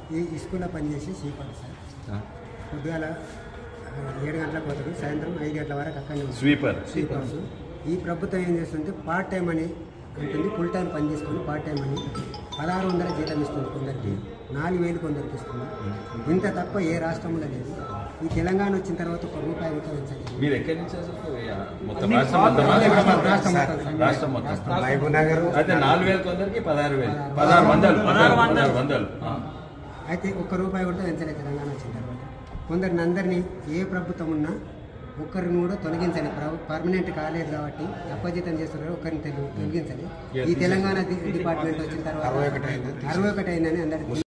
ఈ స్కూల్లో పనిచేసి స్వీపర్ సార్ పొద్దుగాల ఆ, ఏడు గంటలకు పోతాడు సాయంత్రం ఐదు గంటల వరకు అక్కడనే ఉంటాడు. స్వీపర్ స్వీపర్స్ ఈ ప్రభుత్వం ఏం చేస్తుంది పార్ట్ టైం అని ఉంటుంది ఫుల్ టైం పని చేసుకొని పార్ట్ టైం అని పదహారు వందల జీతం ఇస్తుంది కొందరికి నాలుగు వేలు కొందరికి ఇస్తుంది ఇంత తక్కువ ఏ రాష్ట్రంలో లేదు ఈ తెలంగాణ వచ్చిన తర్వాత ఒక రూపాయి కూడా పెంచలేదు మీరు ఎక్కడి నుంచి అసలు యా, మొత్తం రాష్ట్రం మొత్తం రాష్ట్రం మొత్తం రాష్ట్రం మొత్తం రాష్ట్రం నగర్ అయితే నాలుగు వేల కొందరికి పదహారు వేలు పదహారు వందలు పదహారు వందలు ఆ. అయితే ఒక్క రూపాయి కూడా పెంచలేదు తెలంగాణ వచ్చిన తర్వాత కొందరిని అందరినీ ఏ ప్రభుత్వం ఉన్నా ఒక్కరిని కూడా తొలగించాలి ప్ర- పర్మనెంట్ కాలేదు కాబట్టి అప్పజితం చేస్తున్నారు ఒక్కరిని తెలు- తొలగించాలి ఈ తెలంగాణ ది- డిపార్ట్మెంట్ వచ్చిన తర్వాత అరవై ఒకటి అయిందని అందరికీ